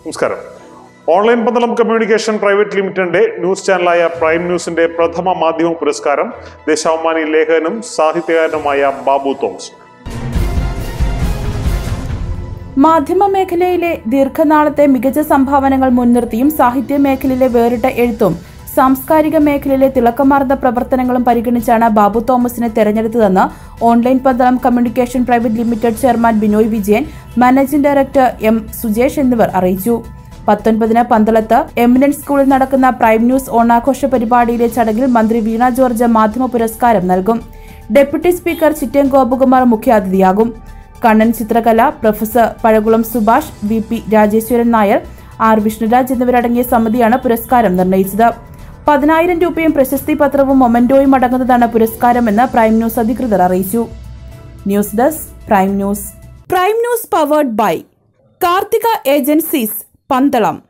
നമസ്കാരം online Pandalam communication private ലിമിറ്റഡിന്റെ news ചാനലായ പ്രൈം ന്യൂസിന്റെ പ്രഥമ മാധ്യമ പുരസ്കാരം ദേശാഭിമാനി ലേഖകനും സാഹിത്യകാരനുമായ ബാബു തോമസ് മാധ്യമ മേഖലയിലെ ദീർഘനാളത്തെ മികച്ച സംഭാവനകൾ മുൻനിർത്തിയും സാഹിത്യ മേഖലയിലെ വേറിട്ട എഴുത്തും സാംസ്കാരിക മേഖലയിലെ തിളക്കമാർന്ന പ്രവർത്തനങ്ങളും പരിഗണിച്ചാണ് ബാബു തോമസിനെ തെരഞ്ഞെടുത്തതെന്ന് online Pandalam communication private limited chairman Binoy Vijayan managing director M Sujesh എന്നിവർ അറിയിച്ചു പത്തൊൻപതിന് പന്തളത്ത് എമിനൻസ് സ്കൂളിൽ നടക്കുന്ന പ്രൈം ന്യൂസ് ഓണാഘോഷ പരിപാടിയിലെ ചടങ്ങിൽ മന്ത്രി വീണ ജോർജ് മാധ്യമ പുരസ്കാരം നൽകും ഡെപ്യൂട്ടി സ്പീക്കർ ചിറ്റേം ഗോപകുമാർ മുഖ്യാതിഥിയാകും കണ്ണൻ ചിത്രകല professor Pazhakulam Subhash V P Rajeswaran Nair R Vishnuraj എന്നിവരടങ്ങിയ സമിതിയാണ് പുരസ്കാരം നിർണയിച്ചത് പതിനായിരം രൂപയും പ്രശസ്തി പത്രവും മൊമെന്റോയും അടങ്ങുന്നതാണ് പുരസ്കാരമെന്ന് പ്രൈം ന്യൂസ് അധികൃതർ അറിയിച്ചു news desk prime news prime news powered by Karthika agencies Pandalam